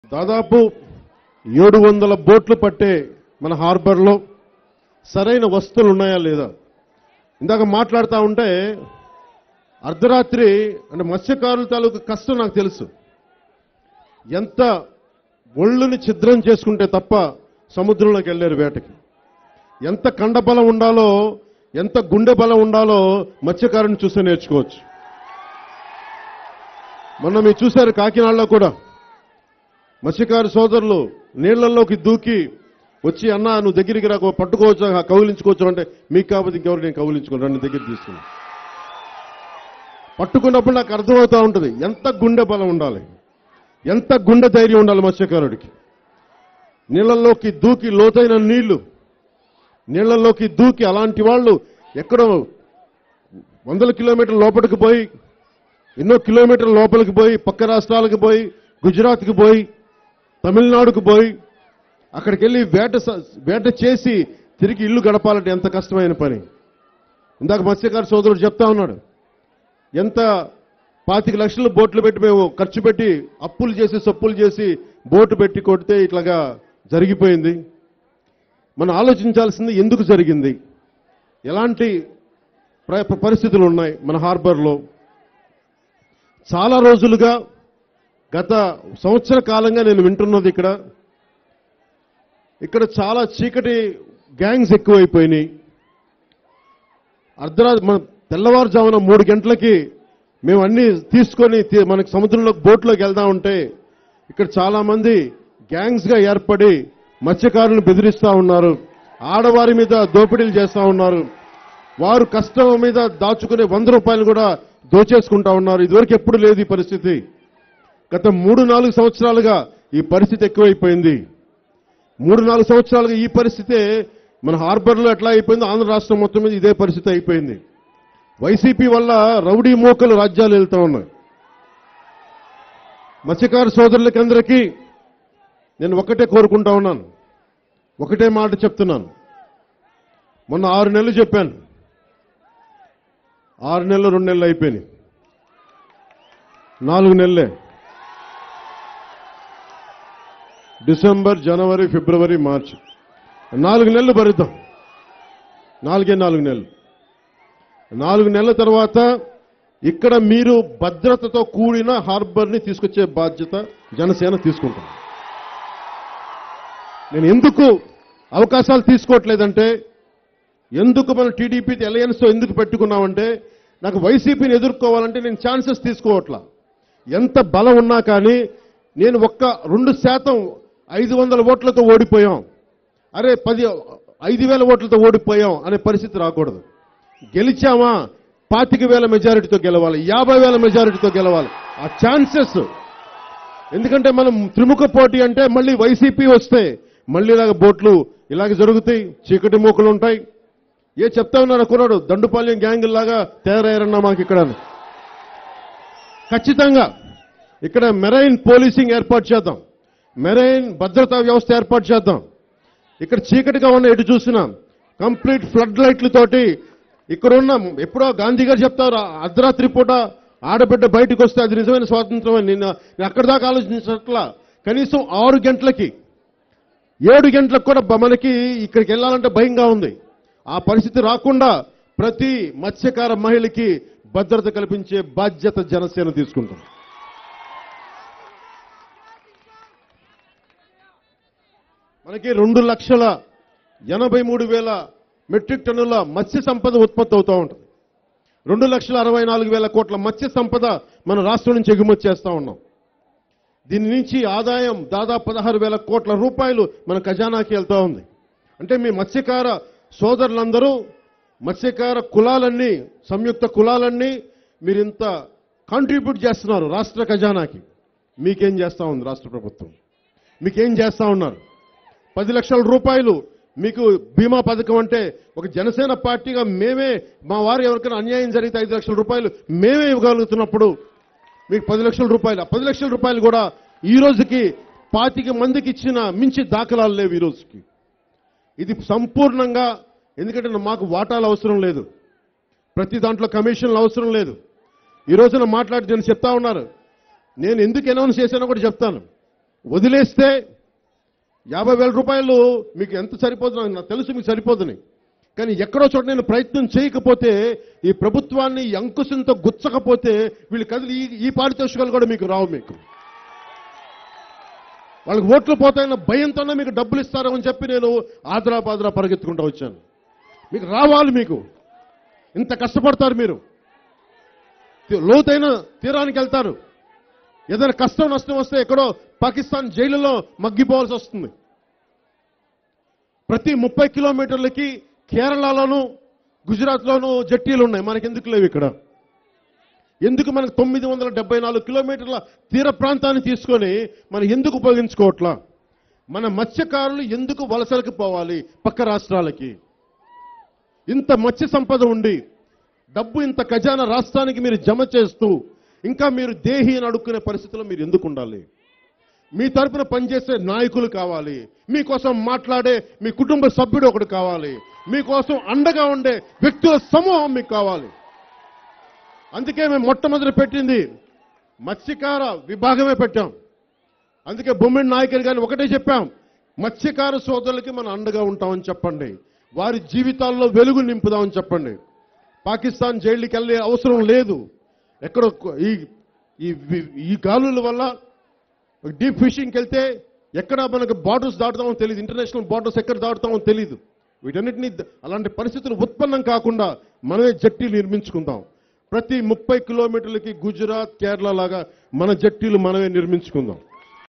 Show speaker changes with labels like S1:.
S1: దాదాపు ఏడు వందల బోట్లు పట్టే మన హార్బర్లో సరైన వస్తువులు ఉన్నాయా లేదా ఇందాక మాట్లాడుతూ ఉంటే అర్ధరాత్రి అంటే మత్స్యకారుల తాలూకు కష్టం నాకు తెలుసు ఎంత ఒళ్ళుని ఛిద్రం చేసుకుంటే తప్ప సముద్రంలోకి వెళ్ళారు వేటకి ఎంత కండ బలం ఉండాలో ఎంత గుండె బలం ఉండాలో మత్స్యకారుని చూస్తే నేర్చుకోవచ్చు మొన్న మీరు చూశారు కాకినాడలో కూడా మత్స్యకారు సోదరులు నీళ్లలోకి దూకి వచ్చి అన్న నువ్వు దగ్గరికి రాకు పట్టుకోవచ్చు కౌలించుకోవచ్చు అంటే మీకు కాబట్టి ఇంకెవరు నేను కౌలించుకోను నన్ను దగ్గర తీసుకుని పట్టుకున్నప్పుడు నాకు అర్థమవుతూ ఉంటుంది ఎంత గుండె బలం ఉండాలి ఎంత గుండె ధైర్యం ఉండాలి మత్స్యకారుడికి నీళ్ళల్లోకి దూకి లోతైన నీళ్లు నీళ్లలోకి దూకి అలాంటి వాళ్ళు ఎక్కడో వందల కిలోమీటర్ల లోపలికి పోయి ఎన్నో కిలోమీటర్ల లోపలికి పోయి పక్క రాష్ట్రాలకు పోయి గుజరాత్కి పోయి తమిళనాడుకు పోయి అక్కడికి వెళ్ళి వేట స- వేట చేసి తిరిగి ఇల్లు గడపాలంటే ఎంత కష్టమైన పని ఇందాక మత్స్యకార సోదరుడు చెప్తా ఉన్నాడు ఎంత పాతిక లక్షలు బోట్లు పెట్టి మేము ఖర్చు పెట్టి అప్పులు చేసి సప్పులు చేసి బోటు పెట్టి కొడితే ఇట్లాగా జరిగిపోయింది మనం ఆలోచించాల్సింది ఎందుకు జరిగింది ఎలాంటి ప్ర- పరిస్థితులు ఉన్నాయి మన హార్బర్లో చాలా రోజులుగా గత సంవత్సర కాలంగా నేను వింటున్నది ఇక్కడ ఇక్కడ చాలా చీకటి గ్యాంగ్స్ ఎక్కువైపోయినాయి అర్ధరాత్రి మన తెల్లవారుజామున మూడు గంటలకి మేము అన్ని తీసుకొని తీ- మనకి సముద్రంలో బోట్లోకి వెళ్దా ఉంటే ఇక్కడ చాలా మంది గ్యాంగ్స్ గా ఏర్పడి మత్స్యకారులను బెదిరిస్తా ఉన్నారు ఆడవారి మీద దోపిడీలు చేస్తా ఉన్నారు వారు కష్టం మీద దాచుకునే వంద రూపాయలు కూడా దోచేసుకుంటా ఉన్నారు ఇదివరకు ఎప్పుడు లేదు ఈ పరిస్థితి గత మూడు నాలుగు సంవత్సరాలుగా ఈ పరిస్థితి ఎక్కువైపోయింది మూడు నాలుగు సంవత్సరాలుగా ఈ పరిస్థితే మన హార్బర్లో ఎట్లా అయిపోయిందో ఆంధ్ర రాష్ట్రం మొత్తం మీద ఇదే పరిస్థితి అయిపోయింది వైసీపీ వల్ల రౌడీ మోకలు రాజ్యాలు వెళ్తా ఉన్నాయి మత్స్యకార సోదరులకి అందరికీ నేను ఒకటే కోరుకుంటా ఉన్నాను ఒకటే మాట చెప్తున్నాను మొన్న ఆరు నెలలు చెప్పాను ఆరు నెలలు రెండు నెలలు అయిపోయినాయి నాలుగు నెలలే డిసెంబర్ జనవరి ఫిబ్రవరి మార్చి నాలుగు నెలలు భరిద్దాం నాలుగే నాలుగు నెలలు నాలుగు నెలల తర్వాత ఇక్కడ మీరు భద్రతతో కూడిన హార్బర్ని తీసుకొచ్చే బాధ్యత జనసేన తీసుకుంటాం నేను ఎందుకు అవకాశాలు తీసుకోవట్లేదంటే ఎందుకు మన టీడీపీ అలయన్స్తో ఎందుకు పెట్టుకున్నామంటే నాకు వైసీపీని ఎదుర్కోవాలంటే నేను ఛాన్సెస్ తీసుకోవట్లా ఎంత బలం ఉన్నా కానీ నేను ఒక్క రెండు శాతం ఐదు వందల ఓట్లతో ఓడిపోయాం అరే పది ఐదు వేల ఓట్లతో ఓడిపోయాం అనే పరిస్థితి రాకూడదు గెలిచామా పాతిక వేల మెజారిటీతో గెలవాలి యాభై వేల మెజారిటీతో గెలవాలి ఆ ఛాన్సెస్ ఎందుకంటే మనం త్రిముఖ పోటీ అంటే మళ్ళీ వైసీపీ వస్తే మళ్ళీ ఇలాగ బోట్లు ఇలాగ జరుగుతాయి చీకటి మూకలు ఉంటాయి ఏ చెప్తా ఉన్నారు కుర్రాడు దండుపాలెం గ్యాంగ్ లాగా తయారయ్యారన్నా మాకు ఇక్కడ అని. ఖచ్చితంగా ఇక్కడ మెరైన్ పోలీసింగ్ ఏర్పాటు చేద్దాం మెరైన్ భద్రతా వ్యవస్థ ఏర్పాటు చేద్దాం ఇక్కడ చీకటిగా ఉన్న ఎటు చూసినా కంప్లీట్ ఫ్లడ్ లైట్లతోటి ఇక్కడ ఉన్న ఎప్పుడో గాంధీ గారు చెప్తారు "ఆ అర్ధరాత్రి పూట ఆడబిడ్డ బయటకు వస్తే అది నిజమైన స్వాతంత్రం అని నేను నేను అక్కడి దాకా ఆలోచించట్లా కనీసం ఆరు గంటలకి ఏడు గంటలకు కూడా బ- మనకి ఇక్కడికి వెళ్ళాలంటే భయంగా ఉంది ఆ పరిస్థితి రాకుండా ప్రతి మత్స్యకార మహిళకి భద్రత కల్పించే బాధ్యత జనసేన తీసుకుంటుంది మనకి రెండు లక్షల ఎనభై మూడు వేల మెట్రిక్ టన్నుల మత్స్య సంపద ఉత్పత్తి అవుతూ ఉంటుంది రెండు లక్షల అరవై నాలుగు వేల కోట్ల మత్స్య సంపద మన రాష్ట్రం నుంచి ఎగుమతి చేస్తూ ఉన్నాం దీని నుంచి ఆదాయం దాదాపు పదహారు వేల కోట్ల రూపాయలు మన ఖజానాకి వెళ్తూ ఉంది అంటే మీ మత్స్యకార సోదరులందరూ మత్స్యకార కులాలన్నీ సంయుక్త కులాలన్నీ మీరు ఇంత కాంట్రిబ్యూట్ చేస్తున్నారు రాష్ట్ర ఖజానాకి మీకేం చేస్తా ఉంది రాష్ట్ర ప్రభుత్వం మీకేం చేస్తా ఉన్నారు పది లక్షల రూపాయలు మీకు బీమా పథకం అంటే ఒక జనసేన పార్టీగా మేమే మా వారు ఎవరికైనా అన్యాయం జరిగితే ఐదు లక్షల రూపాయలు మేమే ఇవ్వగలుగుతున్నప్పుడు మీకు పది లక్షల రూపాయలు ఆ పది లక్షల రూపాయలు కూడా ఈ రోజుకి పాతిక మందికి ఇచ్చిన మించి దాఖలాలు లేవు ఈ రోజుకి ఇది సంపూర్ణంగా ఎందుకంటే మాకు వాటాలు అవసరం లేదు ప్రతి దాంట్లో కమిషన్లు అవసరం లేదు ఈ రోజున మాట్లాడి నేను చెప్తా ఉన్నారు నేను ఎందుకు అనౌన్స్ చేశానో కూడా చెప్తాను వదిలేస్తే యాభై వేల రూపాయలు మీకు ఎంత సరిపోతుందో నాకు తెలుసు మీకు సరిపోతుంది కానీ ఎక్కడో చోట నేను ప్రయత్నం చేయకపోతే ఈ ప్రభుత్వాన్ని ఈ అంకుశంతో గుచ్చకపోతే వీళ్ళు కదిలి ఈ ఈ పారితోషికాలు కూడా మీకు రావు మీకు వాళ్ళకి ఓట్లు పోతాయన్న భయంతోనే మీకు డబ్బులు ఇస్తారో అని చెప్పి నేను ఆదరా పాదరా పరిగెత్తుకుంటూ వచ్చాను మీకు రావాలి మీకు ఇంత కష్టపడతారు మీరు తి- లోతైన తీరానికి వెళ్తారు ఏదైనా కష్టం నష్టం వస్తే ఎక్కడో పాకిస్తాన్ జైలులో మగ్గిపోవాల్సి వస్తుంది ప్రతి ముప్పై కిలోమీటర్లకి కేరళలోను గుజరాత్లోను జట్టీలు ఉన్నాయి మనకి ఎందుకు లేవు ఇక్కడ ఎందుకు మనకు తొమ్మిది వందల డెబ్బై నాలుగు కిలోమీటర్ల తీర ప్రాంతాన్ని తీసుకొని మనం ఎందుకు ఉపయోగించుకోవట్లా మన మత్స్యకారులు ఎందుకు వలసలకు పోవాలి పక్క రాష్ట్రాలకి ఇంత మత్స్య సంపద ఉండి డబ్బు ఇంత ఖజానా రాష్ట్రానికి మీరు జమ చేస్తూ ఇంకా మీరు దేహి అని అడుక్కునే పరిస్థితిలో మీరు ఎందుకు ఉండాలి మీ తరపున పనిచేసే నాయకులు కావాలి మీకోసం మాట్లాడే మీ కుటుంబ సభ్యుడు ఒకడు కావాలి మీకోసం అండగా ఉండే వ్యక్తుల సమూహం మీకు కావాలి అందుకే మేము మొట్టమొదటి పెట్టింది మత్స్యకార విభాగమే పెట్టాం అందుకే బొమ్మిడి నాయకులు గారిని ఒకటే చెప్పాం మత్స్యకార సోదరులకి మనం అండగా ఉంటామని చెప్పండి వారి జీవితాల్లో వెలుగు నింపుదామని చెప్పండి పాకిస్తాన్ జైలుకి వెళ్ళే అవసరం లేదు ఎక్కడో ఈ ఈ ఈ గాలుల వల్ల డీప్ ఫిషింగ్కి వెళ్తే ఎక్కడ మనకు బార్డర్స్ దాటుతామో తెలియదు ఇంటర్నేషనల్ బార్డర్స్ ఎక్కడ దాటుతామో తెలియదు వీటన్నిటిని అలాంటి పరిస్థితులు ఉత్పన్నం కాకుండా మనమే జట్టీలు నిర్మించుకుందాం ప్రతి ముప్పై కిలోమీటర్లకి గుజరాత్ కేరళ లాగా మన జట్టీలు మనమే నిర్మించుకుందాం